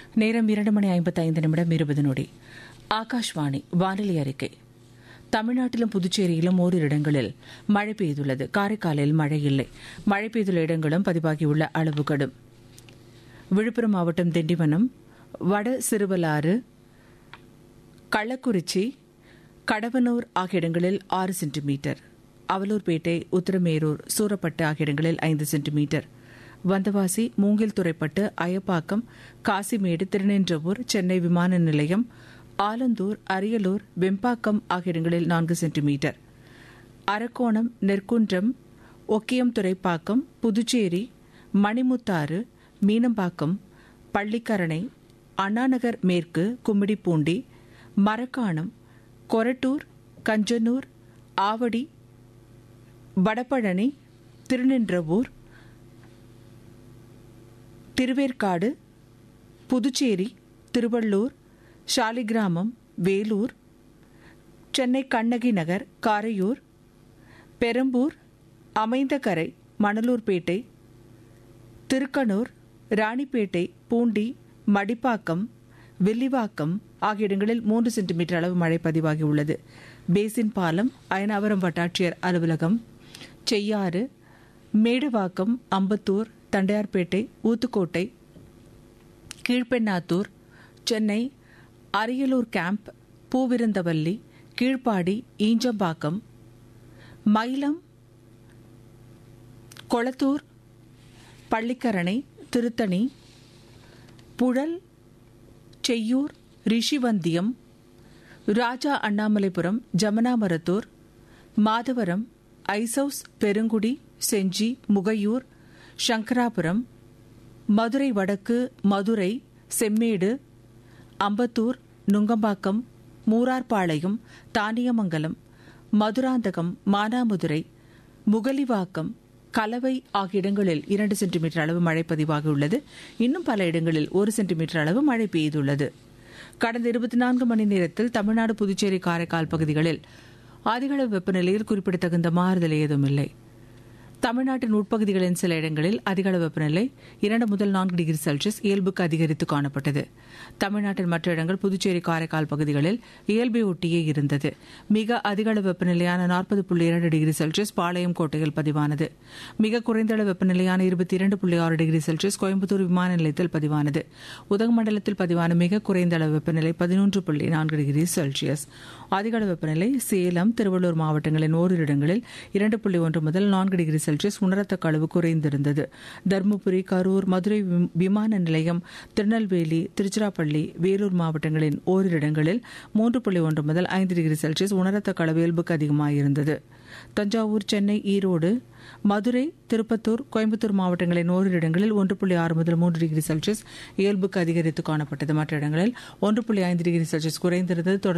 நேரம் இரண்டு மணி ஐம்பத்தைந்து நிமிடம் இருபது நொடி ஆகாஷ்வாணி வானிலை அறிக்கை தமிழ்நாட்டிலும் புதுச்சேரியிலும் ஓரிரு இடங்களில் மழை பெய்துள்ளது காரைக்காலில் மழை இல்லை மழை பெய்துள்ள இடங்களும் பதிவாகியுள்ள அளவு கடும் விழுப்புரம் மாவட்டம் திண்டிவனம் வட சிறுவலாறு கள்ளக்குறிச்சி கடவனூர் ஆகிய இடங்களில் ஆறு சென்டிமீட்டர் அவலூர்பேட்டை உத்தரமேரூர் சூரப்பட்டு ஆகிய இடங்களில் ஐந்து சென்டிமீட்டர் வந்தவாசி மூங்கில் துறைப்பட்டு அயப்பாக்கம் காசிமேடு திருநின்றவூர் சென்னை விமான நிலையம் ஆலந்தூர் அரியலூர் வெம்பாக்கம் ஆகிய இடங்களில் நான்கு சென்டிமீட்டர் அரக்கோணம் நெற்குன்றம் ஒக்கியம் துறைப்பாக்கம் புதுச்சேரி மணிமுத்தாறு மீனம்பாக்கம் பள்ளிக்கரணை அண்ணாநகர் மேற்கு கும்மிடிப்பூண்டி மரக்காணம் கொரட்டூர் கஞ்சனூர் ஆவடி வடபழனி திருநின்றவூர் திருவேற்காடு புதுச்சேரி திருவள்ளூர் சாலிகிராமம் வேலூர் சென்னை கண்ணகி நகர் காரையூர் பெரம்பூர் அமைந்தகரை மணலூர்பேட்டை திருக்கனூர் ராணிப்பேட்டை பூண்டி மடிப்பாக்கம் வில்லிவாக்கம் ஆகிய இடங்களில் மூன்று சென்டிமீட்டர் அளவு மழை பதிவாகியுள்ளது பேசின் பாலம் அயனாவரம் வட்டாட்சியர் அலுவலகம் செய்யாறு மேடுவாக்கம் அம்பத்தூர் தண்டையார்பேட்டை ஊத்துக்கோட்டை கீழ்பெண்ணாத்தூர் சென்னை அரியலூர் கேம்ப் பூவிருந்தவல்லி கீழ்ப்பாடி ஈஞ்சம்பாக்கம் மயிலம் கொளத்தூர் பள்ளிக்கரணை திருத்தணி புழல் செய்யூர் ரிஷிவந்தியம் ராஜா அண்ணாமலைபுரம் ஜமனாமரத்தூர் மாதவரம் ஐசவுஸ் பெருங்குடி செஞ்சி முகையூர் சங்கராபுரம் மதுரை வடக்கு மதுரை செம்மேடு அம்பத்தூர் நுங்கம்பாக்கம் மூரார்பாளையம் தானியமங்கலம் மதுராந்தகம் மானாமதுரை முகலிவாக்கம் கலவை ஆகிய இடங்களில் இரண்டு சென்டிமீட்டர் அளவு மழை பதிவாகியுள்ளது இன்னும் பல இடங்களில் ஒரு சென்டிமீட்டர் அளவு மழை பெய்துள்ளது கடந்த இருபத்தி நான்கு மணி நேரத்தில் தமிழ்நாடு புதுச்சேரி காரைக்கால் பகுதிகளில் அதிகளவு வெப்பநிலையில் குறிப்பிடத்தகுந்த மாறுதல் ஏதும் இல்லை தமிழ்நாட்டின் உட்பகுதிகளின் சில இடங்களில் அதிகளவு வெப்பநிலை இரண்டு முதல் நான்கு டிகிரி செல்சியஸ் இயல்புக்கு அதிகரித்து காணப்பட்டது தமிழ்நாட்டின் மற்ற இடங்கள் புதுச்சேரி காரைக்கால் பகுதிகளில் இயல்பை ஒட்டியே இருந்தது மிக அதிகளவு வெப்பநிலையான நாற்பது புள்ளி இரண்டு டிகிரி செல்சியஸ் பாளையம் கோட்டையில் பதிவானது மிக குறைந்த அளவு வெப்பநிலையான இருபத்தி இரண்டு புள்ளி ஆறு டிகிரி செல்சியஸ் கோயம்புத்தூர் விமான நிலையத்தில் பதிவானது உதகமண்டலத்தில் பதிவான மிக குறைந்த அளவு வெப்பநிலை பதினொன்று புள்ளி நான்கு டிகிரி செல்சியஸ் அதிகளவு வெப்பநிலை சேலம் திருவள்ளூர் மாவட்டங்களின் ஓரிரு இடங்களில் இரண்டு புள்ளி ஒன்று முதல் நான்கு டிகிரி செல்சியஸ் உணரத்தக்க அளவு குறைந்திருந்தது தருமபுரி கரூர் மதுரை விமான நிலையம் திருநெல்வேலி திருச்சிராப்பள்ளி வேலூர் மாவட்டங்களின் ஓரிரு இடங்களில் மூன்று புள்ளி ஒன்று முதல் ஐந்து டிகிரி செல்சியஸ் உணரத்தக்க அளவு இயல்புக்கு அதிகமாயிருந்தது தஞ்சாவூர் சென்னை ஈரோடு மதுரை திருப்பத்தூர் கோயம்புத்தூர் மாவட்டங்களின் ஓரிரு இடங்களில் ஒன்று புள்ளி ஆறு முதல் மூன்று டிகிரி செல்சியஸ் இயல்புக்கு அதிகரித்து காணப்பட்டது மற்ற இடங்களில் ஒன்று புள்ளி ஐந்து டிகிரி செல்சியஸ் குறைந்திருந்தது